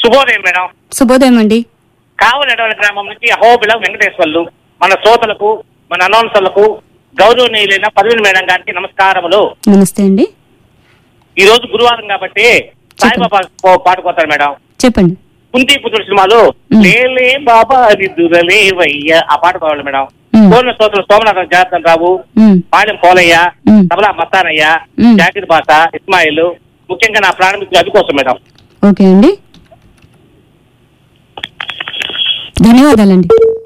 శుభోదయం మేడం శుభోదయం అండి కావలడవల గ్రామం నుంచి అహోబిల వెంకటేశ్వర్లు మన శ్రోతలకు మన అనౌన్సర్లకు గౌరవనీయులైన పదవిని మేడం గారికి నమస్కారములు నమస్తే అండి ఈ రోజు గురువారం కాబట్టి సాయిబాబా పో- పాట పోతారు మేడం చెప్పండి కుంతి పుత్రుడు సినిమాలో మ్. లేలే బాబా నిద్దురలేవయ్య ఆ పాట పోవాలి మేడం మ్. కోరిన శ్రోతలు సోమనాథన్ జనార్దన్ రావు ఉమ్, పాలెం పోలయ్య మ్. తబలా మస్తానయ్య మ్. జాకిర్ బాస ఇస్మాయిల్ ముఖ్యంగా నా ప్రాణమిత్రులు అది కోసం మేడం ఓకే అండి ధన్యవాదాలండి